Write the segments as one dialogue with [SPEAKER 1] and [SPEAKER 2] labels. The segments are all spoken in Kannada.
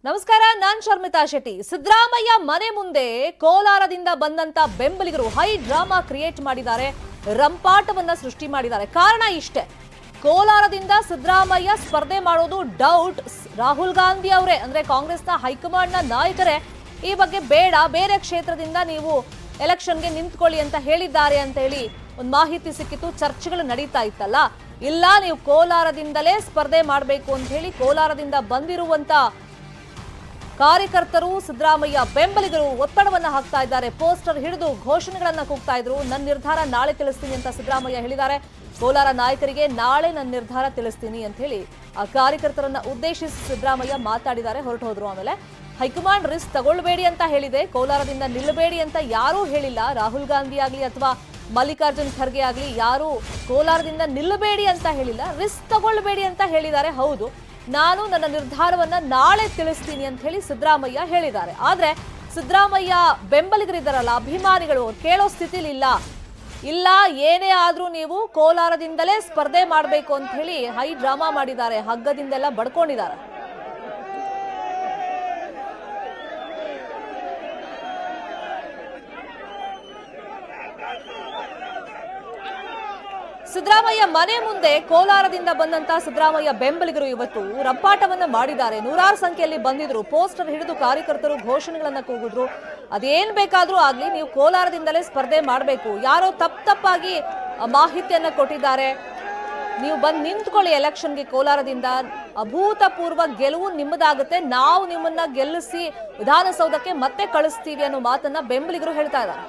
[SPEAKER 1] ನಮಸ್ಕಾರ ನಾನ್ ಶರ್ಮಿತಾ ಶೆಟ್ಟಿ ಸಿದ್ದರಾಮಯ್ಯ ಮನೆ ಮುಂದೆ ಕೋಲಾರದಿಂದ ಬಂದಂತ ಬೆಂಬಲಿಗರು ಹೈ ಡ್ರಾಮಾ ಕ್ರಿಯೇಟ್ ಮಾಡಿದ್ದಾರೆ ರಂಪಾಟವನ್ನ ಸೃಷ್ಟಿ ಮಾಡಿದ್ದಾರೆ ಕಾರಣ ಇಷ್ಟೇ ಕೋಲಾರದಿಂದ ಸಿದ್ದರಾಮಯ್ಯ ಸ್ಪರ್ಧೆ ಮಾಡೋದು ಡೌಟ್ ರಾಹುಲ್ ಗಾಂಧಿ ಅವರೇ ಅಂದ್ರೆ ಕಾಂಗ್ರೆಸ್ನ ಹೈಕಮಾಂಡ್ನ ನಾಯಕರೇ ಈ ಬಗ್ಗೆ ಬೇಡ ಬೇರೆ ಕ್ಷೇತ್ರದಿಂದ ನೀವು ಎಲೆಕ್ಷನ್ಗೆ ನಿಂತ್ಕೊಳ್ಳಿ ಅಂತ ಹೇಳಿದ್ದಾರೆ ಅಂತ ಹೇಳಿ ಒಂದು ಮಾಹಿತಿ ಸಿಕ್ಕಿತ್ತು ಚರ್ಚೆಗಳು ನಡೀತಾ ಇತ್ತಲ್ಲ ಇಲ್ಲ ನೀವು ಕೋಲಾರದಿಂದಲೇ ಸ್ಪರ್ಧೆ ಮಾಡಬೇಕು ಅಂತ ಹೇಳಿ ಕೋಲಾರದಿಂದ ಬಂದಿರುವಂತ ಕಾರ್ಯಕರ್ತರು ಸಿದ್ದರಾಮಯ್ಯ ಬೆಂಬಲಿಗರು ಒತ್ತಡವನ್ನ ಹಾಕ್ತಾ ಇದ್ದಾರೆ ಪೋಸ್ಟರ್ ಹಿಡಿದು ಘೋಷಣೆಗಳನ್ನ ಕೂಗ್ತಾ ಇದ್ರು ನನ್ನ ನಿರ್ಧಾರ ನಾಳೆ ತಿಳಿಸ್ತೀನಿ ಅಂತ ಸಿದ್ದರಾಮಯ್ಯ ಹೇಳಿದ್ದಾರೆ ಕೋಲಾರ ನಾಯಕರಿಗೆ ನಾಳೆ ನನ್ನ ನಿರ್ಧಾರ ತಿಳಿಸ್ತೀನಿ ಅಂತ ಹೇಳಿ ಆ ಕಾರ್ಯಕರ್ತರನ್ನ ಉದ್ದೇಶಿಸಿ ಸಿದ್ದರಾಮಯ್ಯ ಮಾತಾಡಿದ್ದಾರೆ ಹೊರಟು ಹೋದ್ರು ಆಮೇಲೆ ಹೈಕಮಾಂಡ್ ರಿಸ್ಕ್ ತಗೊಳ್ಬೇಡಿ ಅಂತ ಹೇಳಿದೆ ಕೋಲಾರದಿಂದ ನಿಲ್ಲಬೇಡಿ ಅಂತ ಯಾರೂ ಹೇಳಿಲ್ಲ ರಾಹುಲ್ ಗಾಂಧಿ ಆಗ್ಲಿ ಅಥವಾ ಮಲ್ಲಿಕಾರ್ಜುನ್ ಖರ್ಗೆ ಆಗ್ಲಿ ಯಾರು ಕೋಲಾರದಿಂದ ನಿಲ್ಲಬೇಡಿ ಅಂತ ಹೇಳಿಲ್ಲ ರಿಸ್ಕ್ ತಗೊಳ್ಬೇಡಿ ಅಂತ ಹೇಳಿದ್ದಾರೆ ಹೌದು ನಾನು ನನ್ನ ನಿರ್ಧಾರವನ್ನ ನಾಳೆ ತಿಳಿಸ್ತೀನಿ ಅಂತ ಹೇಳಿ ಸಿದ್ದರಾಮಯ್ಯ ಹೇಳಿದ್ದಾರೆ ಆದ್ರೆ ಸಿದ್ದರಾಮಯ್ಯ ಬೆಂಬಲಿಗರಿದ್ದಾರಲ್ಲ ಅಭಿಮಾನಿಗಳು ಅವ್ರು ಕೇಳೋ ಸ್ಥಿತಿಲಿ ಇಲ್ಲ ಇಲ್ಲ ಏನೇ ಆದ್ರೂ ನೀವು ಕೋಲಾರದಿಂದಲೇ ಸ್ಪರ್ಧೆ ಮಾಡಬೇಕು ಅಂತ ಹೇಳಿ ಹೈ ಡ್ರಾಮಾ ಮಾಡಿದ್ದಾರೆ ಹಗ್ಗದಿಂದೆಲ್ಲ ಬಡ್ಕೊಂಡಿದ್ದಾರೆ ಸಿದ್ದರಾಮಯ್ಯ ಮನೆ ಮುಂದೆ ಕೋಲಾರದಿಂದ ಬಂದಂತ ಸಿದ್ದರಾಮಯ್ಯ ಬೆಂಬಲಿಗರು ಇವತ್ತು ರಂಪಾಟವನ್ನ ಮಾಡಿದ್ದಾರೆ ನೂರಾರು ಸಂಖ್ಯೆಯಲ್ಲಿ ಬಂದಿದ್ರು ಪೋಸ್ಟರ್ ಹಿಡಿದು ಕಾರ್ಯಕರ್ತರು ಘೋಷಣೆಗಳನ್ನ ಕೂಗಿದ್ರು ಅದೇನ್ ಬೇಕಾದ್ರೂ ಆಗ್ಲಿ ನೀವು ಕೋಲಾರದಿಂದಲೇ ಸ್ಪರ್ಧೆ ಮಾಡಬೇಕು ಯಾರೋ ತಪ್ಪ ತಪ್ಪಾಗಿ ಆ, ಮಾಹಿತಿಯನ್ನ ಕೊಟ್ಟಿದ್ದಾರೆ ನೀವು ಬಂದು ನಿಂತ್ಕೊಳ್ಳಿ ಎಲೆಕ್ಷನ್ಗೆ ಕೋಲಾರದಿಂದ ಅಭೂತಪೂರ್ವ ಗೆಲುವು ನಿಮ್ಮದಾಗುತ್ತೆ ನಾವು ನಿಮ್ಮನ್ನ ಗೆಲ್ಲಿಸಿ ವಿಧಾನಸೌಧಕ್ಕೆ ಮತ್ತೆ ಕಳಿಸ್ತೀವಿ ಅನ್ನೋ ಮಾತನ್ನ ಬೆಂಬಲಿಗರು ಹೇಳ್ತಾ ಇದ್ದಾರೆ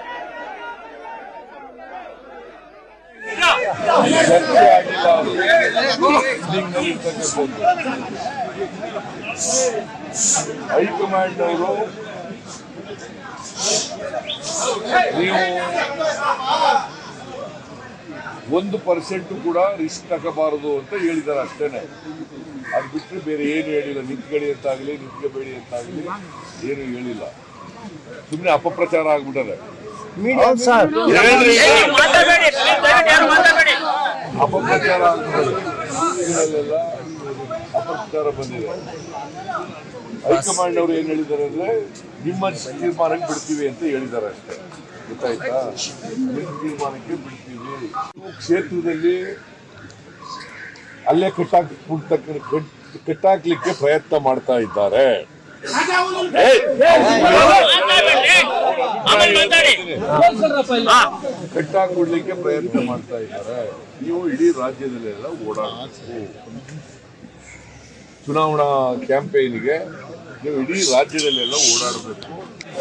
[SPEAKER 2] ಚರ್ಚೆ ಆಗಿಲ್ಲ ಮೀಟಿಂಗ್ನಲ್ಲಿ ಇರ್ತಕ್ಕಂಥದ್ದು ಹೈಕಮಾಂಡ್ ಅವರು ನೀವು ಒಂದು ಪರ್ಸೆಂಟ್ ಕೂಡ ರಿಸ್ಕ್ ತಗೋಬಾರದು ಅಂತ ಹೇಳಿದ್ದಾರೆ ಅಷ್ಟೇನೆ ಅದು ಬಿಟ್ಟರೆ ಬೇರೆ ಏನು ಹೇಳಿಲ್ಲ ನಿಂತ್ಕೊಳ್ಳಿ ಅಂತಾಗಲಿ ನಿಂತ್ಕೋಬೇಡಿ ಅಂತಾಗಲಿ ಏನು ಹೇಳಿಲ್ಲ ಸುಮ್ಮನೆ ಅಪಪ್ರಚಾರ ಆಗ್ಬಿಟ್ಟದೆ ಹೇಳ್ರಿ
[SPEAKER 3] ಮಾತಾಡಬೇಡಿ ದಯವಿಟ್ಟು ಯಾರು ಮಾತಾಡಬೇಡಿ
[SPEAKER 2] ಅಪಪ್ರಚಾರ ಆಗ್ಬಿಟ್ಟದೆ ಇದರಲ್ಲೆಲ್ಲ ಅಪಪ್ರಚಾರ ಬಂದಿದೆ ಹೈಕಮಾಂಡ್ ಅವರು ಏನ್ ಹೇಳಿದ್ದಾರೆ ಅಂದ್ರೆ ನಿಮ್ಮ ತೀರ್ಮಾನಕ್ಕೆ ಬಿಡ್ತೀವಿ ಅಂತ ಹೇಳಿದ್ದಾರೆ ಅಷ್ಟೇ ಗೊತ್ತಾಯ್ತಾ ನಿಮ್ಮ ತೀರ್ಮಾನಕ್ಕೆ ಬಿಡ್ತೀವಿ ಕ್ಷೇತ್ರದಲ್ಲಿ ಅಲ್ಲೇ ಕಟ್ಟಾಕ್ ಕಟ್ಟಾಕ್ಲಿಕ್ಕೆ ಪ್ರಯತ್ನ ಮಾಡ್ತಾ ಇದ್ದಾರೆ ಏಯ್!
[SPEAKER 3] ಮಾತಾಡಬೇಡಿ ಆಮೇಲೆ ಮಾತಾಡಿ
[SPEAKER 2] ಕಟ್ಟಾಕೊಡ್ಲಿಕ್ಕೆ ಪ್ರಯತ್ನ ಮಾಡ್ತಾ ಇದ್ದಾರೆ ನೀವು ಇಡೀ ರಾಜ್ಯದಲ್ಲೆಲ್ಲ ಓಡಾಡಬೇಕು ಚುನಾವಣಾ ಕ್ಯಾಂಪೇನ್ಗೆ ನೀವು ಇಡೀ ರಾಜ್ಯದಲ್ಲೆಲ್ಲ ಓಡಾಡಬೇಕು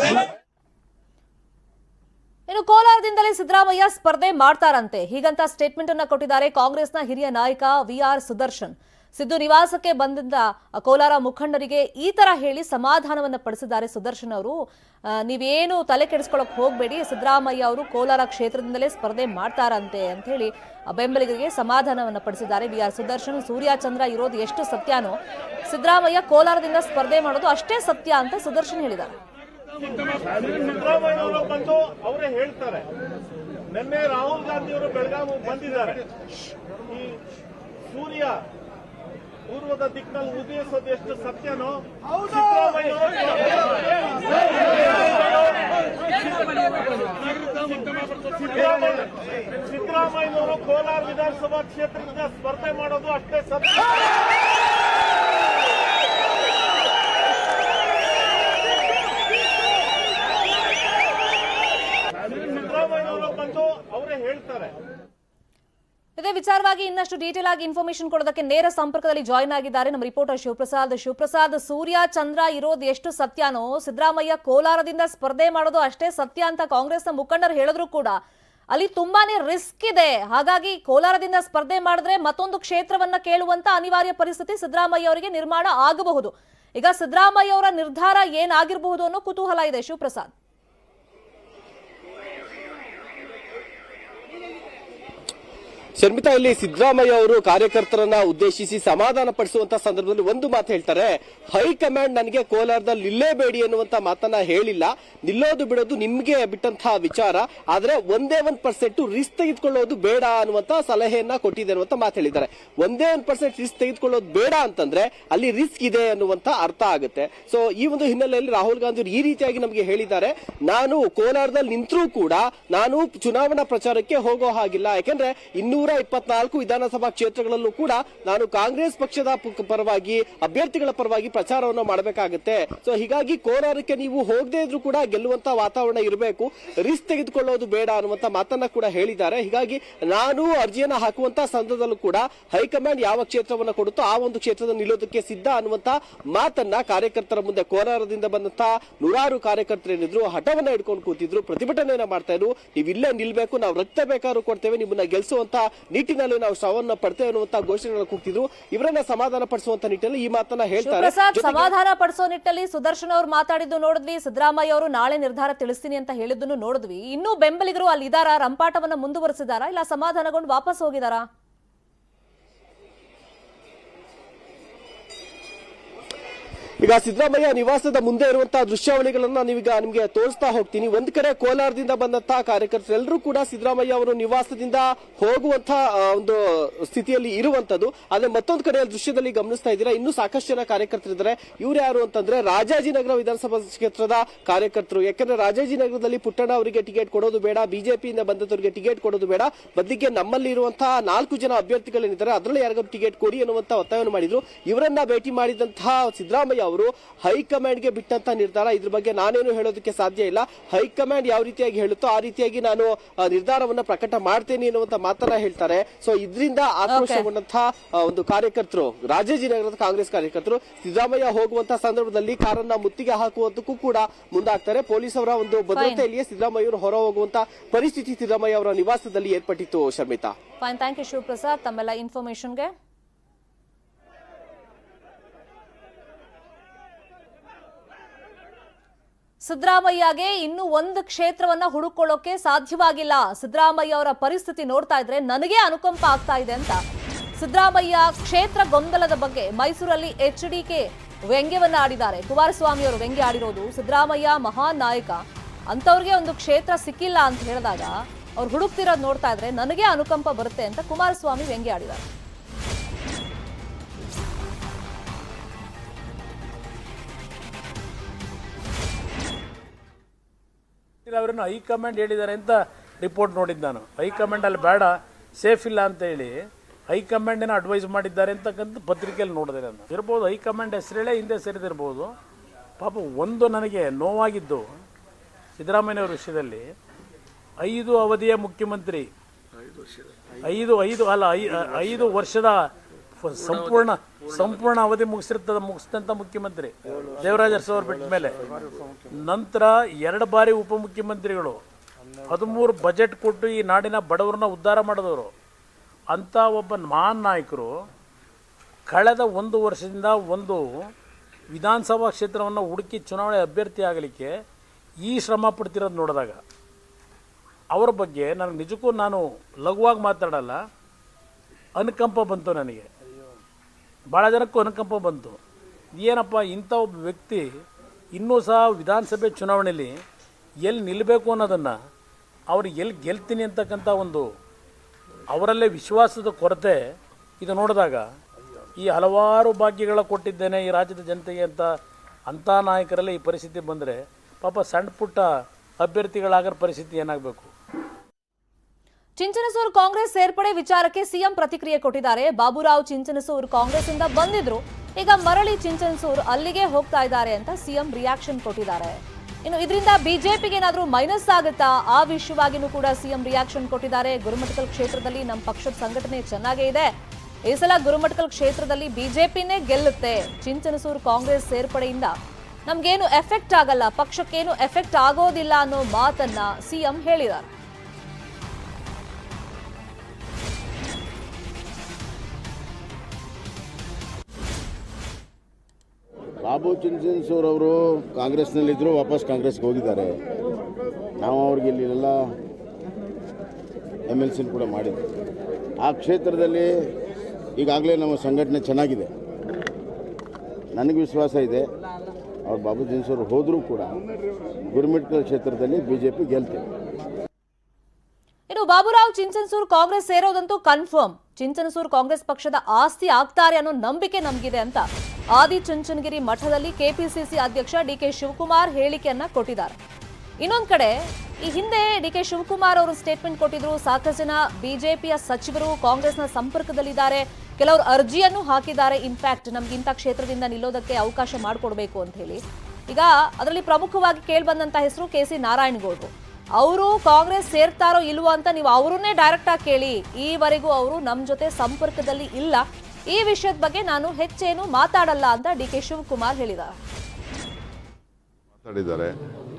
[SPEAKER 1] ಇನ್ನು ಕೋಲಾರದಿಂದಲೇ ಸಿದ್ದರಾಮಯ್ಯ ಸ್ಪರ್ಧೆ ಮಾಡ್ತಾರಂತೆ ಹೀಗಂತ ಸ್ಟೇಟ್ಮೆಂಟ್ ಅನ್ನ ಕೊಟ್ಟಿದ್ದಾರೆ ಕಾಂಗ್ರೆಸ್ನ ಹಿರಿಯ ನಾಯಕ ವಿ ಆರ್ ಸುದರ್ಶನ್ ಸಿದ್ದು ನಿವಾಸಕ್ಕೆ ಬಂದಿದ್ದ ಆ ಕೋಲಾರ ಮುಖಂಡರಿಗೆ ಈ ತರ ಹೇಳಿ ಸಮಾಧಾನವನ್ನ ಪಡಿಸಿದ್ದಾರೆ ಸುದರ್ಶನ್ ಅವರು ಆ, ನೀವೇನು ತಲೆ ಕೆಡಿಸ್ಕೊಳಕ್ ಹೋಗ್ಬೇಡಿ ಸಿದ್ದರಾಮಯ್ಯ ಅವರು ಕೋಲಾರ ಕ್ಷೇತ್ರದಿಂದಲೇ ಸ್ಪರ್ಧೆ ಮಾಡ್ತಾರಂತೆ ಅಂತ ಹೇಳಿ ಆ ಬೆಂಬಲಿಗರಿಗೆ ಸಮಾಧಾನವನ್ನ ಪಡಿಸಿದ್ದಾರೆ ವಿ ಆರ್ ಸುದರ್ಶನ್ ಸೂರ್ಯ ಚಂದ್ರ ಇರೋದು ಎಷ್ಟು ಸತ್ಯನೋ ಸಿದ್ದರಾಮಯ್ಯ ಕೋಲಾರದಿಂದ ಸ್ಪರ್ಧೆ ಮಾಡೋದು ಅಷ್ಟೇ ಸತ್ಯ ಅಂತ ಸುದರ್ಶನ್ ಹೇಳಿದ್ದಾರೆ
[SPEAKER 4] ಸಿದ್ದರಾಮಯ್ಯವರು ಬಂದು ಅವರೇ ಹೇಳ್ತಾರೆ ನಿನ್ನೆ ರಾಹುಲ್ ಗಾಂಧಿ ಅವರು ಬೆಳಗಾವಿ ಬಂದಿದ್ದಾರೆ ಈ ಸೂರ್ಯ ಪೂರ್ವದ ದಿಕ್ಕಿನಲ್ಲಿ ಉದಯಿಸೋದು ಎಷ್ಟು ಸತ್ಯನೋ ಸಿದ್ದರಾಮಯ್ಯ ಸಿದ್ದರಾಮಯ್ಯನವರು ಕೋಲಾರ ವಿಧಾನಸಭಾ ಕ್ಷೇತ್ರದಿಂದ ಸ್ಪರ್ಧೆ ಮಾಡೋದು ಅಷ್ಟೇ ಸತ್ಯ ಸಿದ್ದರಾಮಯ್ಯವರು ಬಂದು ಅವರೇ ಹೇಳ್ತಾರೆ
[SPEAKER 1] ಇದೇ ವಿಚಾರವಾಗಿ ಇನ್ನಷ್ಟು ಡೀಟೇಲ್ ಆಗಿ ಇನ್ಫಾರ್ಮೇಶನ್ ಕೊಡೋದಕ್ಕೆ ನೇರ ಸಂಪರ್ಕದಲ್ಲಿ ಜಾಯ್ನ್ ಆಗಿದ್ದಾರೆ ನಮ್ಮ ರಿಪೋರ್ಟರ್ ಶಿವಪ್ರಸಾದ್ ಶಿವಪ್ರಸಾದ್ ಸೂರ್ಯ ಚಂದ್ರ ಇರೋದು ಎಷ್ಟು ಸತ್ಯನೋ ಸಿದ್ದರಾಮಯ್ಯ ಕೋಲಾರದಿಂದ ಸ್ಪರ್ಧೆ ಮಾಡೋದು ಅಷ್ಟೇ ಸತ್ಯ ಅಂತ ಕಾಂಗ್ರೆಸ್ನ ಮುಖಂಡರು ಹೇಳಿದ್ರು ಕೂಡ ಅಲ್ಲಿ ತುಂಬಾನೇ ರಿಸ್ಕ್ ಇದೆ ಹಾಗಾಗಿ ಕೋಲಾರದಿಂದ ಸ್ಪರ್ಧೆ ಮಾಡಿದ್ರೆ ಮತ್ತೊಂದು ಕ್ಷೇತ್ರವನ್ನ ಕೇಳುವಂತ ಅನಿವಾರ್ಯ ಪರಿಸ್ಥಿತಿ ಸಿದ್ದರಾಮಯ್ಯ ಅವರಿಗೆ ನಿರ್ಮಾಣ ಆಗಬಹುದು ಈಗ ಸಿದ್ದರಾಮಯ್ಯ ಅವರ ನಿರ್ಧಾರ ಏನಾಗಿರಬಹುದು ಅನ್ನೋ ಕುತೂಹಲ ಇದೆ ಶಿವಪ್ರಸಾದ್
[SPEAKER 5] ಶರ್ಮಿತಾ ಇಲ್ಲಿ ಸಿದ್ದರಾಮಯ್ಯ ಅವರು ಕಾರ್ಯಕರ್ತರನ್ನ ಉದ್ದೇಶಿಸಿ ಸಮಾಧಾನ ಪಡಿಸುವಂತ ಸಂದರ್ಭದಲ್ಲಿ ಒಂದು ಮಾತು ಹೇಳ್ತಾರೆ ಹೈಕಮಾಂಡ್ ನನಗೆ ಕೋಲಾರದಲ್ಲಿ ನಿಲ್ಲೇಬೇಡಿ ಅನ್ನುವಂತ ಮಾತನ್ನ ಹೇಳಿಲ್ಲ ನಿಲ್ಲೋದು ಬಿಡೋದು ನಿಮ್ಗೆ ಬಿಟ್ಟಂತಹ ವಿಚಾರ ಆದ್ರೆ ಒಂದೇ ಒಂದ್ ಪರ್ಸೆಂಟ್ ರಿಸ್ಕ್ ತೆಗೆದುಕೊಳ್ಳೋದು ಬೇಡ ಅನ್ನುವಂತ ಸಲಹೆಯನ್ನ ಕೊಟ್ಟಿದೆ ಅನ್ನುವಂತ ಮಾತು ಹೇಳಿದ್ದಾರೆ ಒಂದೇ ಒಂದ್ ಪರ್ಸೆಂಟ್ ರಿಸ್ಕ್ ತೆಗೆದುಕೊಳ್ಳೋದು ಬೇಡ ಅಂತಂದ್ರೆ ಅಲ್ಲಿ ರಿಸ್ಕ್ ಇದೆ ಅನ್ನುವಂತ ಅರ್ಥ ಆಗುತ್ತೆ ಸೊ ಈ ಒಂದು ಹಿನ್ನೆಲೆಯಲ್ಲಿ ರಾಹುಲ್ ಗಾಂಧಿ ಅವರು ಈ ರೀತಿಯಾಗಿ ನಮಗೆ ಹೇಳಿದ್ದಾರೆ ನಾನು ಕೋಲಾರದಲ್ಲಿ ನಿಂತರೂ ಕೂಡ ನಾನು ಚುನಾವಣಾ ಪ್ರಚಾರಕ್ಕೆ ಹೋಗೋ ಹಾಗಿಲ್ಲ ಯಾಕೆಂದ್ರೆ ಇನ್ನೂರ ಇಪ್ಪತ್ನಾಲ್ಕು ವಿಧಾನಸಭಾ ಕ್ಷೇತ್ರಗಳಲ್ಲೂ ಕೂಡ ನಾನು ಕಾಂಗ್ರೆಸ್ ಪಕ್ಷದ ಪ- ಪರವಾಗಿ ಅಭ್ಯರ್ಥಿಗಳ ಪರವಾಗಿ ಪ್ರಚಾರವನ್ನು ಮಾಡಬೇಕಾಗುತ್ತೆ ಸೊ ಹೀಗಾಗಿ ಕೋಲಾರಕ್ಕೆ ನೀವು ಹೋಗದೇ ಇದ್ರೂ ಕೂಡ ಗೆಲ್ಲುವಂತ ವಾತಾವರಣ ಇರಬೇಕು ರಿಸ್ಕ್ ತೆಗೆದುಕೊಳ್ಳೋದು ಬೇಡ ಅನ್ನುವಂತ ಮಾತನ್ನ ಕೂಡ ಹೇಳಿದ್ದಾರೆ ಹೀಗಾಗಿ ನಾನು ಅರ್ಜಿಯನ್ನ ಹಾಕುವಂತ ಸಂದರ್ಭದಲ್ಲೂ ಕೂಡ ಹೈಕಮಾಂಡ್ ಯಾವ ಕ್ಷೇತ್ರವನ್ನ ಕೊಡುತ್ತೋ ಆ ಒಂದು ಕ್ಷೇತ್ರದ ನಿಲ್ಲೋದಕ್ಕೆ ಸಿದ್ಧ ಅನ್ನುವಂತ ಮಾತನ್ನ ಕಾರ್ಯಕರ್ತರ ಮುಂದೆ ಕೋಲಾರದಿಂದ ಬಂದಂತ ನೂರಾರು ಕಾರ್ಯಕರ್ತರೇನಿದ್ರು ಹಠವನ್ನ ಹಿಡ್ಕೊಂಡು ಕೂತಿದ್ರು ಪ್ರತಿಭಟನೆಯನ್ನ ಮಾಡ್ತಾ ಇದ್ರು ನೀವು ಇಲ್ಲೇ ನಿಲ್ಬೇಕು ನಾವು ರಕ್ತ ಬೇಕಾದ್ರೂ ಕೊಡ್ತೇವೆ ನಿಮ್ಮನ್ನ ಗೆಲ್ಲಿಸುವಂತ ನಿಟ್ಟಿನಲ್ಲಿ ನಾವು ಶ್ರವನ್ನ ಪಡ್ತೇವೆ ಅನ್ನುವಂತ ಘೋಷಣೆಗಳನ್ನ ಕೂಗ್ತಿದ್ರು ಇವರನ್ನ ಸಮಾಧಾನ ಪಡಿಸುವಂತ ನಿಟ್ಟಿನಲ್ಲಿ ಈ ಮಾತನ್ನ ಹೇಳ್ತಾರೆ
[SPEAKER 1] ಶಿವಪ್ರಸಾದ್
[SPEAKER 5] ಜೊತೆಗೆ-
[SPEAKER 1] ಸಮಾಧಾನ ಪಡಿಸೋ ನಿಟ್ಟಲ್ಲಿ ಸುದರ್ಶನ್ ಅವರು ಮಾತಾಡಿದ್ದು ನೋಡಿದ್ವಿ ಸಿದ್ದರಾಮಯ್ಯ ಅವರು ನಾಳೆ ನಿರ್ಧಾರ ತಿಳಿಸ್ತೀನಿ ಅಂತ ಹೇಳಿದ್ದನ್ನು ನೋಡಿದ್ವಿ ಇನ್ನೂ ಬೆಂಬಲಿಗರು ಅಲ್ಲಿ ಇದಾರ ರಂಪಾಟವನ್ನ ಮುಂದುವರೆಸಿದಾರಾ ಇಲ್ಲ ಸಮಾಧಾನಗೊಂಡು ವಾಪಸ್ ಹೋಗಿದಾರಾ
[SPEAKER 5] ಈಗ ಸಿದ್ದರಾಮಯ್ಯ ನಿವಾಸದ ಮುಂದೆ ಇರುವಂತಹ ದೃಶ್ಯಾವಳಿಗಳನ್ನ ನೀವೀಗ ನಿಮಗೆ ತೋರಿಸ್ತಾ ಹೋಗ್ತೀನಿ ಒಂದ್ ಕಡೆ ಕೋಲಾರದಿಂದ ಬಂದಂತಹ ಕಾರ್ಯಕರ್ತರೆಲ್ಲರೂ ಕೂಡ ಸಿದ್ದರಾಮಯ್ಯ ಅವರು ನಿವಾಸದಿಂದ ಹೋಗುವಂತಹ ಆ, ಒಂದು ಸ್ಥಿತಿಯಲ್ಲಿ ಇರುವಂತದ್ದು ಆದ್ರೆ ಮತ್ತೊಂದು ಕಡೆ ದೃಶ್ಯದಲ್ಲಿ ಗಮನಿಸ್ತಾ ಇದ್ದೀರಾ ಇನ್ನೂ ಸಾಕಷ್ಟು ಜನ ಕಾರ್ಯಕರ್ತರಿದ್ದಾರೆ ಇವ್ರು ಯಾರು ಅಂತಂದ್ರೆ ರಾಜಾಜಿನಗರ ವಿಧಾನಸಭಾ ಕ್ಷೇತ್ರದ ಕಾರ್ಯಕರ್ತರು ಯಾಕಂದ್ರೆ ರಾಜಾಜಿನಗರದಲ್ಲಿ ಪುಟ್ಟಣ್ಣ ಅವರಿಗೆ ಟಿಕೆಟ್ ಕೊಡೋದು ಬೇಡ ಬಿಜೆಪಿಯಿಂದ ಬಂದವರಿಗೆ ಟಿಕೆಟ್ ಕೊಡೋದು ಬೇಡ ಬದಲಿಗೆ ನಮ್ಮಲ್ಲಿ ಇರುವಂತಹ ನಾಲ್ಕು ಜನ ಅಭ್ಯರ್ಥಿಗಳೇನಿದ್ದಾರೆ ಅದರಲ್ಲಿ ಯಾರಿಗಾದ್ರು ಟಿಕೆಟ್ ಕೊಡಿ ಅನ್ನುವಂತ ಒತ್ತಾಯವನ್ನು ಮಾಡಿದ್ರು ಇವರನ್ನ ಭೇಟಿ ಮಾಡಿದಂತಹ ಸಿದ್ದರಾಮಯ್ಯ ಅವರು ಹೈಕಮಾಂಡ್ಗೆ ಬಿಟ್ಟಂತ ನಿರ್ಧಾರ ಇದ್ರ ಬಗ್ಗೆ ನಾನೇನು ಹೇಳೋದಕ್ಕೆ ಸಾಧ್ಯ ಇಲ್ಲ ಹೈಕಮಾಂಡ್ ಯಾವ ರೀತಿಯಾಗಿ ಹೇಳುತ್ತೋ ಆ ರೀತಿಯಾಗಿ ನಾನು ಆ, ನಿರ್ಧಾರವನ್ನ ಪ್ರಕಟ ಮಾಡ್ತೇನೆ ಅನ್ನುವಂತ ಮಾತನ್ನ ಹೇಳ್ತಾರೆ ಸೊ ಇದರಿಂದ ಆಕ್ರೋಶಗೊಂಡಂತಹ ಆ, ಒಂದು ಕಾರ್ಯಕರ್ತರು ರಾಜಾಜಿನಗರದ ಕಾಂಗ್ರೆಸ್ ಕಾರ್ಯಕರ್ತರು ಸಿದ್ದರಾಮಯ್ಯ ಹೋಗುವಂತಹ ಸಂದರ್ಭದಲ್ಲಿ ಕಾರನ್ನ ಮುತ್ತಿಗೆ ಹಾಕುವಂತಕ್ಕೂ ಕೂಡ ಮುಂದಾಗ್ತಾರೆ ಪೊಲೀಸ್ ಅವರ ಒಂದು ಭದ್ರತೆಯಲ್ಲಿಯೇ ಸಿದ್ದರಾಮಯ್ಯ ಅವರು ಹೊರ ಹೋಗುವಂತ ಪರಿಸ್ಥಿತಿ ಸಿದ್ದರಾಮಯ್ಯ ಅವರ ನಿವಾಸದಲ್ಲಿ ಏರ್ಪಟ್ಟಿತ್ತು Sharmitha
[SPEAKER 1] fine thank you Shivaprasad ತಮ್ಮೆಲ್ಲ ಇನ್ಫಾರ್ಮೇಶನ್ಗೆ ಸಿದ್ದರಾಮಯ್ಯಗೆ ಇನ್ನು ಒಂದು ಕ್ಷೇತ್ರವನ್ನ ಹುಡುಕೊಳ್ಳೋಕೆ ಸಾಧ್ಯವಾಗಿಲ್ಲ ಸಿದ್ದರಾಮಯ್ಯ ಅವರ ಪರಿಸ್ಥಿತಿ ನೋಡ್ತಾ ಇದ್ರೆ ನನಗೆ ಅನುಕಂಪ ಆಗ್ತಾ ಇದೆ ಅಂತ ಸಿದ್ದರಾಮಯ್ಯ ಕ್ಷೇತ್ರ ಗೊಂದಲದ ಬಗ್ಗೆ ಮೈಸೂರಲ್ಲಿ ಎಚ್ ಡಿಕೆ ವ್ಯಂಗ್ಯವನ್ನ ಆಡಿದ್ದಾರೆ ಕುಮಾರಸ್ವಾಮಿ ಅವರು ವ್ಯಂಗ್ಯ ಆಡಿರೋದು ಸಿದ್ದರಾಮಯ್ಯ ಮಹಾನ್ ನಾಯಕ ಅಂತವ್ರಿಗೆ ಒಂದು ಕ್ಷೇತ್ರ ಸಿಕ್ಕಿಲ್ಲ ಅಂತ ಹೇಳಿದಾಗ ಅವ್ರು ಹುಡುಕ್ತಿರೋದು ನೋಡ್ತಾ ಇದ್ರೆ ನನಗೆ ಅನುಕಂಪ ಬರುತ್ತೆ ಅಂತ ಕುಮಾರಸ್ವಾಮಿ ವ್ಯಂಗ್ಯ ಆಡಿದ್ದಾರೆ
[SPEAKER 6] ಇಲ್ಲ ಅವರನ್ನು ಹೈಕಮಾಂಡ್ ಹೇಳಿದ್ದಾರೆ ಅಂತ ರಿಪೋರ್ಟ್ ನೋಡಿದ್ದು ನಾನು ಹೈಕಮಾಂಡ್ ಅಲ್ಲಿ ಬೇಡ ಸೇಫ್ ಇಲ್ಲ ಅಂತ ಹೇಳಿ ಹೈಕಮಾಂಡೇನ ಅಡ್ವೈಸ್ ಮಾಡಿದ್ದಾರೆ ಅಂತಕ್ಕಂಥ ಪತ್ರಿಕೆಯಲ್ಲಿ ನೋಡಿದೆ ನಾನು ಇರ್ಬೋದು ಹೈಕಮಾಂಡ್ ಹೆಸರೇಳೇ ಹಿಂದೆ ಸೇರಿದಿರ್ಬೋದು ಪಾಪ ಒಂದು ನನಗೆ ನೋವಾಗಿದ್ದು ಸಿದ್ದರಾಮಯ್ಯವ್ರ ವಿಷಯದಲ್ಲಿ ಐದು ಅವಧಿಯ ಮುಖ್ಯಮಂತ್ರಿ ಐದು ಐದು ಅಲ್ಲ ಐ- ಐದು ವರ್ಷದ ಫ- ಸಂಪೂರ್ಣ ಸಂಪೂರ್ಣ ಅವಧಿ ಮುಗಿಸಿರ್ತದ ಮುಗಿಸಿದಂಥ ಮುಖ್ಯಮಂತ್ರಿ ದೇವರಾಜ ಅರಸು ಅವ್ರು ಬಿಟ್ಟ ಮೇಲೆ ನಂತರ ಎರಡು ಬಾರಿ ಉಪಮುಖ್ಯಮಂತ್ರಿಗಳು ಹದಿಮೂರು ಬಜೆಟ್ ಕೊಟ್ಟು ಈ ನಾಡಿನ ಬಡವರನ್ನ ಉದ್ಧಾರ ಮಾಡಿದವರು ಅಂಥ ಒಬ್ಬ ಮಹಾನ್ ನಾಯಕರು ಕಳೆದ ಒಂದು ವರ್ಷದಿಂದ ಒಂದು ವಿಧಾನಸಭಾ ಕ್ಷೇತ್ರವನ್ನು ಹುಡುಕಿ ಚುನಾವಣೆ ಅಭ್ಯರ್ಥಿ ಆಗಲಿಕ್ಕೆ ಈ ಶ್ರಮ ಪಡ್ತಿರೋದು ನೋಡಿದಾಗ ಅವರ ಬಗ್ಗೆ ನನಗೆ ನಿಜಕ್ಕೂ ನಾನು ಲಘುವಾಗಿ ಮಾತಾಡಲ್ಲ ಅನುಕಂಪ ಬಂತು ನನಗೆ ಭಾಳ ಜನಕ್ಕೂ ಅನುಕಂಪ ಬಂತು ಏನಪ್ಪ ಇಂಥ ಒಬ್ಬ ವ್ಯಕ್ತಿ ಇನ್ನೂ ಸಹ ವಿಧಾನಸಭೆ ಚುನಾವಣೆಯಲ್ಲಿ ಎಲ್ಲಿ ನಿಲ್ಲಬೇಕು ಅನ್ನೋದನ್ನು ಅವ್ರು ಎಲ್ಲಿ ಗೆಲ್ತೀನಿ ಅಂತಕ್ಕಂಥ ಒಂದು ಅವರಲ್ಲೇ ವಿಶ್ವಾಸದ ಕೊರತೆ ಇದು ನೋಡಿದಾಗ ಈ ಹಲವಾರು ಭಾಗ್ಯಗಳ ಕೊಟ್ಟಿದ್ದೇನೆ ಈ ರಾಜ್ಯದ ಜನತೆಗೆ ಅಂತ ಅಂಥ ನಾಯಕರಲ್ಲೇ ಈ ಪರಿಸ್ಥಿತಿ ಬಂದರೆ ಪಾಪ ಸಣ್ಣ ಪುಟ್ಟ ಅಭ್ಯರ್ಥಿಗಳಾಗರ ಪರಿಸ್ಥಿತಿ ಏನಾಗಬೇಕು
[SPEAKER 1] ಚಿಂಚನಸೂರು ಕಾಂಗ್ರೆಸ್ ಸೇರ್ಪಡೆ ವಿಚಾರಕ್ಕೆ ಸಿಎಂ ಪ್ರತಿಕ್ರಿಯೆ ಕೊಟ್ಟಿದ್ದಾರೆ ಬಾಬುರಾವ್ ಚಿಂಚನಸೂರು ಕಾಂಗ್ರೆಸ್ ಇಂದ ಬಂದಿದ್ರು ಈಗ ಮರಳಿ ಚಿಂಚನಸೂರು ಅಲ್ಲಿಗೆ ಹೋಗ್ತಾ ಇದ್ದಾರೆ ಅಂತ ಸಿಎಂ ರಿಯಾಕ್ಷನ್ ಕೊಟ್ಟಿದ್ದಾರೆ ಇನ್ನು ಇದರಿಂದ ಬಿಜೆಪಿಗೆ ಏನಾದ್ರೂ ಮೈನಸ್ ಆಗುತ್ತಾ ಆ ವಿಷಯವಾಗಿನೂ ಕೂಡ ಸಿಎಂ ರಿಯಾಕ್ಷನ್ ಕೊಟ್ಟಿದ್ದಾರೆ ಗುರುಮಠಕಲ್ ಕ್ಷೇತ್ರದಲ್ಲಿ ನಮ್ಮ ಪಕ್ಷದ ಸಂಘಟನೆ ಚೆನ್ನಾಗೇ ಇದೆ ಈ ಸಲ ಗುರುಮಠಕಲ್ ಕ್ಷೇತ್ರದಲ್ಲಿ ಬಿಜೆಪಿನೇ ಗೆಲ್ಲುತ್ತೆ ಚಿಂಚನಸೂರು ಕಾಂಗ್ರೆಸ್ ಸೇರ್ಪಡೆಯಿಂದ ನಮ್ಗೇನು ಎಫೆಕ್ಟ್ ಆಗಲ್ಲ ಪಕ್ಷಕ್ಕೇನು ಎಫೆಕ್ಟ್ ಆಗೋದಿಲ್ಲ ಅನ್ನೋ ಮಾತನ್ನ ಸಿಎಂ ಹೇಳಿದ್ದಾರೆ
[SPEAKER 7] ಬಾಬು ಚಿಂಚನ್ಸೂರ್ ಅವರು ಕಾಂಗ್ರೆಸ್ನಲ್ಲಿದ್ದರು ವಾಪಸ್ ಕಾಂಗ್ರೆಸ್ಗೆ ಹೋಗಿದ್ದಾರೆ ನಾವು ಅವ್ರಿಗೆ ಇಲ್ಲೆಲ್ಲ ಎಮ್ ಎಲ್ ಸಿನ ಕೂಡ ಮಾಡಿದ್ರು ಆ ಕ್ಷೇತ್ರದಲ್ಲಿ ಈಗಾಗಲೇ ನಮ್ಮ ಸಂಘಟನೆ ಚೆನ್ನಾಗಿದೆ ನನಗೆ ವಿಶ್ವಾಸ ಇದೆ ಅವ್ರು ಬಾಬು ಜಿನ್ಸೂರು ಹೋದರೂ ಕೂಡ ಗುರುಮಿಟ್ಕಲ್ ಕ್ಷೇತ್ರದಲ್ಲಿ ಬಿ ಜೆ ಪಿ ಗೆಲ್ತೇವೆ
[SPEAKER 1] ಇನ್ನು ಬಾಬುರಾವ್ ಚಿಂಚನಸೂರು ಕಾಂಗ್ರೆಸ್ ಸೇರೋದಂತೂ ಕನ್ಫರ್ಮ್ ಚಿಂಚನಸೂರು ಕಾಂಗ್ರೆಸ್ ಪಕ್ಷದ ಆಸ್ತಿ ಆಗ್ತಾರೆ ಅನ್ನೋ ನಂಬಿಕೆ ನಮಗಿದೆ ಅಂತ ಆದಿ ಚುಂಚನಗಿರಿ ಮಠದಲ್ಲಿ ಕೆಪಿಸಿಸಿ ಅಧ್ಯಕ್ಷ ಡಿಕೆ ಶಿವಕುಮಾರ್ ಹೇಳಿಕೆಯನ್ನ ಕೊಟ್ಟಿದ್ದಾರೆ ಇನ್ನೊಂದ್ ಕಡೆ ಈ ಹಿಂದೆ ಡಿಕೆ ಶಿವಕುಮಾರ್ ಅವರು ಸ್ಟೇಟ್ಮೆಂಟ್ ಕೊಟ್ಟಿದ್ರು ಸಾಕಷ್ಟು ಜನ ಬಿಜೆಪಿಯ ಸಚಿವರು ಕಾಂಗ್ರೆಸ್ನ ಸಂಪರ್ಕದಲ್ಲಿದ್ದಾರೆ ಕೆಲವರು ಅರ್ಜಿಯನ್ನು ಹಾಕಿದ್ದಾರೆ ಇನ್ಫ್ಯಾಕ್ಟ್ ನಮ್ಗೆ ಇಂಥ ಕ್ಷೇತ್ರದಿಂದ ನಿಲ್ಲೋದಕ್ಕೆ ಅವಕಾಶ ಮಾಡಿಕೊಡ್ಬೇಕು ಅಂತ ಹೇಳಿ ಈಗ ಅದರಲ್ಲಿ ಪ್ರಮುಖವಾಗಿ ಕೇಳ್ಬಂದಂತ ಹೆಸರು ಕೆ ಸಿ ನಾರಾಯಣಗೌಡರು ಅವರು ಕಾಂಗ್ರೆಸ್ ಸೇರ್ತಾರೋ ಇಲ್ವೋ ಅಂತ ನೀವು ಅವರನ್ನೇ ಡೈರೆಕ್ಟ್ ಆಗಿ ಕೇಳಿ ಈವರೆಗೂ ಅವರು ನಮ್ಮ ಜೊತೆ ಸಂಪರ್ಕದಲ್ಲಿ ಇಲ್ಲ ಈ ವಿಷಯದ ಬಗ್ಗೆ ನಾನು ಹೆಚ್ಚೇನು ಮಾತಾಡಲ್ಲ ಅಂತ ಡಿ ಕೆ ಶಿವಕುಮಾರ್ ಹೇಳಿದ್ದಾರೆ
[SPEAKER 8] ಮಾತಾಡಿದ್ದಾರೆ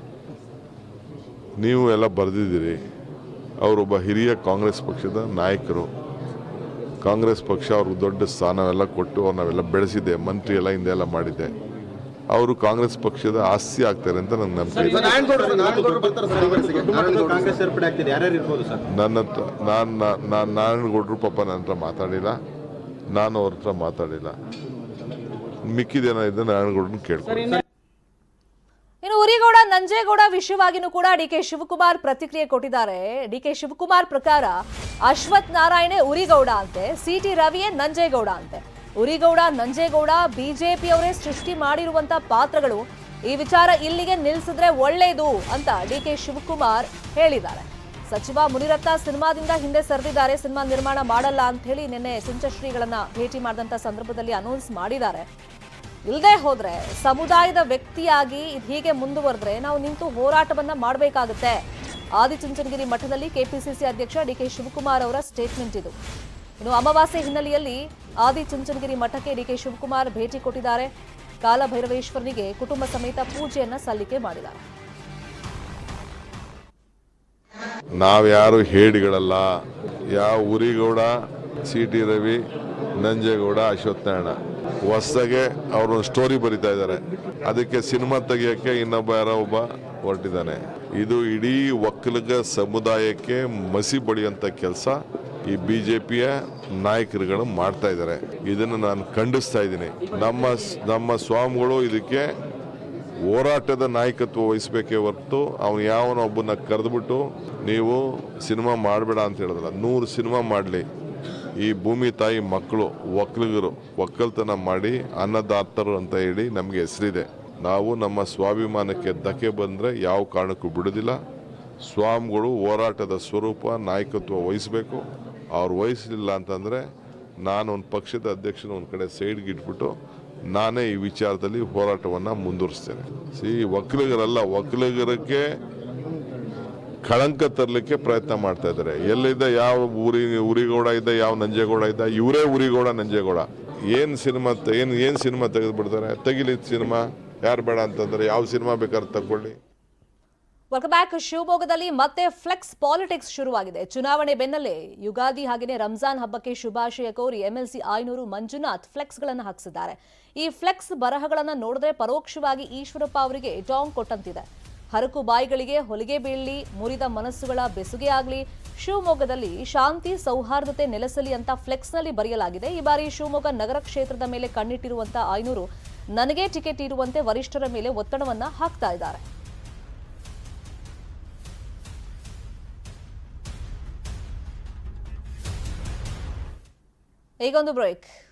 [SPEAKER 8] ನೀವು ಎಲ್ಲ ಬರೆದಿದ್ದೀರಿ ಅವರೊಬ್ಬ ಹಿರಿಯ ಕಾಂಗ್ರೆಸ್ ಪಕ್ಷದ ನಾಯಕರು ಕಾಂಗ್ರೆಸ್ ಪಕ್ಷ ಅವ್ರಿಗೆ ದೊಡ್ಡ ಸ್ಥಾನವೆಲ್ಲ ಕೊಟ್ಟು ಅವ್ರು ನಾವೆಲ್ಲ ಬೆಳೆಸಿದೆ ಮಂತ್ರಿ ಎಲ್ಲ ಹಿಂದೆ ಎಲ್ಲ ಮಾಡಿದ್ದೆ ಅವರು ಕಾಂಗ್ರೆಸ್ ಪಕ್ಷದ ಆಸ್ತಿ ಆಗ್ತಾರೆ ಅಂತ ನಂಗೆ ನಂಬಿಕೆ ಇದೆ
[SPEAKER 9] ಕಾಂಗ್ರೆಸ್ ಸೇರ್ಪಡೆ ಆಗ್ತಿದೆ ಯಾರ್ಯಾರು ಇರ್ಬೋದು ಸರ್
[SPEAKER 8] ನನ್ನ ಹತ್ರ ನಾನು ನಾನು ನಾರಾಯಣಗೌಡರು ಪಾಪ ನನ್ನ ಹತ್ರ ಮಾತಾಡಿಲ್ಲ ನಾನು ಅವ್ರ ಹತ್ರ ಮಾತಾಡಿಲ್ಲ ಮಿಕ್ಕಿದೇನಾಗಿದೆ ನಾರಾಯಣಗೌಡರನ್ನ ಕೇಳ್ಕೊಂಡು
[SPEAKER 1] ಇನ್ನು ಉರಿಗೌಡ ನಂಜೇಗೌಡ ವಿಷಯವಾಗಿನೂ ಕೂಡ ಡಿ ಕೆ ಶಿವಕುಮಾರ್ ಪ್ರತಿಕ್ರಿಯೆ ಕೊಟ್ಟಿದ್ದಾರೆ ಡಿ ಕೆ ಶಿವಕುಮಾರ್ ಪ್ರಕಾರ ಅಶ್ವಥ್ ನಾರಾಯಣೆ ಉರಿಗೌಡ ಅಂತೆ ಸಿ ಟಿ ರವಿಯೇ ನಂಜೇಗೌಡ ಅಂತೆ ಉರಿಗೌಡ ನಂಜೇಗೌಡ ಬಿಜೆಪಿಯವರೇ ಸೃಷ್ಟಿ ಮಾಡಿರುವಂತ ಪಾತ್ರಗಳು ಈ ವಿಚಾರ ಇಲ್ಲಿಗೆ ನಿಲ್ಲಿಸಿದ್ರೆ ಒಳ್ಳೇದು ಅಂತ ಡಿ ಕೆ ಶಿವಕುಮಾರ್ ಹೇಳಿದ್ದಾರೆ ಸಚಿವ ಮುನಿರತ್ನ ಸಿನಿಮಾದಿಂದ ಹಿಂದೆ ಸರಿದಿದ್ದಾರೆ ಸಿನಿಮಾ ನಿರ್ಮಾಣ ಮಾಡಲ್ಲ ಅಂತ ಹೇಳಿ ನಿನ್ನೆ ಸಿಂಚಶ್ರೀಗಳನ್ನ ಭೇಟಿ ಮಾಡಿದಂತ ಸಂದರ್ಭದಲ್ಲಿ ಅನೌನ್ಸ್ ಮಾಡಿದ್ದಾರೆ ಇಲ್ಲದೆ ಹೋದ್ರೆ ಸಮುದಾಯದ ವ್ಯಕ್ತಿಯಾಗಿ ಇದು ಹೀಗೆ ಮುಂದುವರೆದ್ರೆ ನಾವು ನಿಂತು ಹೋರಾಟವನ್ನ ಮಾಡಬೇಕಾಗುತ್ತೆ ಆದಿಚುಂಚನಗಿರಿ ಮಠದಲ್ಲಿ ಕೆಪಿಸಿಸಿ ಅಧ್ಯಕ್ಷ ಡಿಕೆ ಶಿವಕುಮಾರ್ ಅವರ ಸ್ಟೇಟ್ಮೆಂಟ್ ಇದು ಇನ್ನು ಅಮಾವಾಸ್ಯೆ ಹಿನ್ನೆಲೆಯಲ್ಲಿ ಆದಿಚುಂಚನಗಿರಿ ಮಠಕ್ಕೆ ಡಿಕೆ ಶಿವಕುಮಾರ್ ಭೇಟಿ ಕೊಟ್ಟಿದ್ದಾರೆ ಕಾಲಭೈರವೇಶ್ವರನಿಗೆ ಕುಟುಂಬ ಸಮೇತ ಪೂಜೆಯನ್ನ ಸಲ್ಲಿಕೆ ಮಾಡಿದ್ದಾರೆ
[SPEAKER 8] ನಾವ್ಯಾರು ಹೇಡಿಗಳಲ್ಲ ಯಾವ ಉರಿಗೌಡ ಸಿ ಟಿ ರವಿ ನಂಜೇಗೌಡ ಅಶ್ವತ್ಥನಾರಾಯಣ ಹೊಸದಾಗೆ ಅವರು ಒಂದು ಸ್ಟೋರಿ ಬರಿತಾ ಇದ್ದಾರೆ ಅದಕ್ಕೆ ಸಿನಿಮಾ ತೆಗಿಯೋಕ್ಕೆ ಇನ್ನೊಬ್ಬ ಯಾರೋ ಒಬ್ಬ ಹೊರಟಿದ್ದಾನೆ ಇದು ಇಡೀ ಒಕ್ಕಲಿಗ ಸಮುದಾಯಕ್ಕೆ ಮಸಿ ಬಳಿಯಂತ ಕೆಲಸ ಈ ಬಿಜೆಪಿಯ ನಾಯಕರುಗಳು ಮಾಡ್ತಾ ಇದ್ದಾರೆ ಇದನ್ನು ನಾನು ಖಂಡಿಸ್ತಾ ಇದ್ದೀನಿ ನಮ್ಮ ನಮ್ಮ ಸ್ವಾಮಿಗಳು ಇದಕ್ಕೆ ಹೋರಾಟದ ನಾಯಕತ್ವ ವಹಿಸಬೇಕೇ ಹೊರತು ಅವನು ಯಾವನೋ ಒಬ್ಬನ ಕರೆದ್ಬಿಟ್ಟು ನೀವು ಸಿನಿಮಾ ಮಾಡಬೇಡ ಅಂತ ಹೇಳಿದ್ರಲ್ಲ ನೂರು ಸಿನಿಮಾ ಮಾಡಲಿ ಈ ಭೂಮಿ ತಾಯಿ ಮಕ್ಕಳು ಒಕ್ಕಲಿಗರು ಒಕ್ಕಲ್ತನ ಮಾಡಿ ಅನ್ನದಾತರು ಅಂತ ಹೇಳಿ ನಮಗೆ ಹೆಸರಿದೆ ನಾವು ನಮ್ಮ ಸ್ವಾಭಿಮಾನಕ್ಕೆ ಧಕ್ಕೆ ಬಂದರೆ ಯಾವ ಕಾರಣಕ್ಕೂ ಬಿಡೋದಿಲ್ಲ ಸ್ವಾಮಿಗಳು ಹೋರಾಟದ ಸ್ವರೂಪ ನಾಯಕತ್ವ ವಹಿಸಬೇಕು ಅವ್ರು ವಹಿಸಲಿಲ್ಲ ಅಂತಂದರೆ ನಾನು ಒಂದು ಪಕ್ಷದ ಅಧ್ಯಕ್ಷನ ಒಂದು ಕಡೆ ಸೈಡ್ಗೆ ಇಟ್ಬಿಟ್ಟು ನಾನೇ ಈ ವಿಚಾರದಲ್ಲಿ ಹೋರಾಟವನ್ನು ಮುಂದುವರಿಸ್ತೇನೆ ಸಿ ಒಕ್ಕಲಿಗರಲ್ಲ ಒಕ್ಕಲಿಗರಕ್ಕೆ ಕಳಂಕ ತರಲಿಕ್ಕೆ ಪ್ರಯತ್ನ ಮಾಡ್ತಾ ಇದ್ದಾರೆ ಎಲ್ಲಿದ್ದ ಯಾವ ಊರಿ ಉರಿಗೌಡ ಇದ್ದ ಯಾವ ನಂಜೇಗೌಡ ಇದ್ದ ಇವರೇ ಉರಿಗೌಡ ನಂಜೇಗೌಡ ಏನು ಸಿನಿಮಾ ಏನು ಏನು ಸಿನಿಮಾ ತೆಗೆದು ಬಿಡ್ತಾರೆ ತೆಗಿಲಿ ಸಿನಿಮಾ ಯಾರು ಬೇಡ ಅಂತಂದ್ರೆ ಯಾವ ಸಿನಿಮಾ ಬೇಕಾದ್ರೆ ತಗೊಳ್ಳಿ
[SPEAKER 1] ವೆಲ್ಕಮ್ ಬ್ಯಾಕ್ ಶಿವಮೊಗ್ಗದಲ್ಲಿ ಮತ್ತೆ ಫ್ಲೆಕ್ಸ್ ಪಾಲಿಟಿಕ್ಸ್ ಶುರುವಾಗಿದೆ ಚುನಾವಣೆ ಬೆನ್ನಲ್ಲೇ ಯುಗಾದಿ ಹಾಗೆಯೇ ರಂಜಾನ್ ಹಬ್ಬಕ್ಕೆ ಶುಭಾಶಯ ಕೋರಿ ಎಂಎಲ್ಸಿ ಆಯನೂರು ಮಂಜುನಾಥ್ ಫ್ಲೆಕ್ಸ್ಗಳನ್ನು ಹಾಕಿಸಿದ್ದಾರೆ ಈ ಫ್ಲೆಕ್ಸ್ ಬರಹಗಳನ್ನು ನೋಡಿದ್ರೆ ಪರೋಕ್ಷವಾಗಿ ಈಶ್ವರಪ್ಪ ಅವರಿಗೆ ಟಾಂಗ್ ಕೊಟ್ಟಂತಿದೆ ಹರಕು ಬಾಯಿಗಳಿಗೆ ಹೊಲಿಗೆ ಬೀಳಲಿ ಮುರಿದ ಮನಸ್ಸುಗಳ ಬೆಸುಗೆ ಆಗಲಿ ಶಿವಮೊಗ್ಗದಲ್ಲಿ ಶಾಂತಿ ಸೌಹಾರ್ದತೆ ನೆಲೆಸಲಿ ಅಂತ ಫ್ಲೆಕ್ಸ್ನಲ್ಲಿ ಬರೆಯಲಾಗಿದೆ ಈ ಬಾರಿ ಶಿವಮೊಗ್ಗ ನಗರ ಕ್ಷೇತ್ರದ ಮೇಲೆ ಕಣ್ಣಿಟ್ಟಿರುವಂತ ಆಯನೂರು ನನಗೆ ಟಿಕೆಟ್ ಇರುವಂತೆ ವರಿಷ್ಠರ ಮೇಲೆ ಒತ್ತಡವನ್ನ ಹಾಕ್ತಾ ಇದ್ದಾರೆ ಈಗೊಂದು ಬ್ರೇಕ್